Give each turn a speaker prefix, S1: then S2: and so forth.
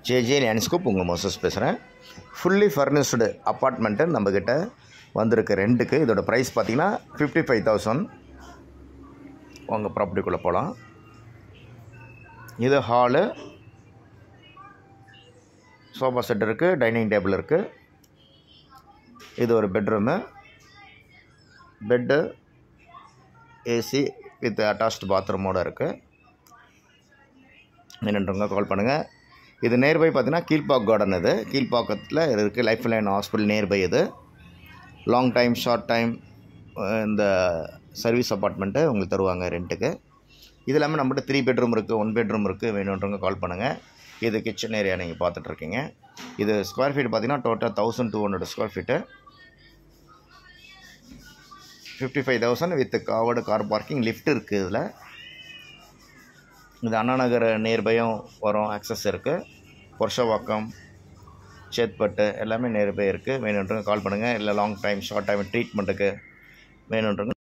S1: JJ landscape உங்கள் Moses பேசுகிறேன் fully furnished apartment நம்மக்கிட்ட வந்திருக்கு ரெண்டுக்கு இதோட ப்ரைஸ் பார்த்தீங்கன்னா ஃபிஃப்டி ஃபைவ் தௌசண்ட் உங்கள் ப்ராப்பர்ட்டிக்குள்ளே போகலாம் இது ஹாலு சோஃபா செட் இருக்குது டைனிங் டேபிள் இருக்குது இது ஒரு bedroom bed AC with attached பாத்ரூமோடு இருக்குது என்னன்றவங்க கால் பண்ணுங்கள் இது நேர்பை பார்த்தீங்கன்னா கீழ்பாக் கார்டன் இது கீழ்பாக்கத்தில் இருக்குது லைஃப் லைன் ஹாஸ்பிட்டல் நேர்பை இது லாங் டைம் ஷார்ட் டைம் இந்த சர்வீஸ் அப்பார்ட்மெண்ட்டு உங்களுக்கு தருவாங்க ரெண்ட்டுக்கு இது இல்லாமல் நம்மகிட்ட த்ரீ பெட்ரூம் இருக்குது ஒன் பெட்ரூம் இருக்குது வேணுன்றவங்க கால் பண்ணுங்கள் இது கிச்சன் ஏரியா நீங்கள் பார்த்துட்ருக்கீங்க இது ஸ்கொயர் ஃபீட் பார்த்தீங்கன்னா total thousand two hundred square feet fifty five thousand with covered car parking lift இருக்குது இதில் இது அண்ணா நகர் நியர்பையும் வரும் ஆக்சஸ் இருக்குது புருஷவாக்கம் சேத்பட்டு எல்லாமே நியர்பை இருக்குது வேணுன்றவங்க கால் பண்ணுங்கள் இல்லை லாங் டைம் ஷார்ட் டைம் ட்ரீட்மெண்ட்டுக்கு வேணுன்றவங்க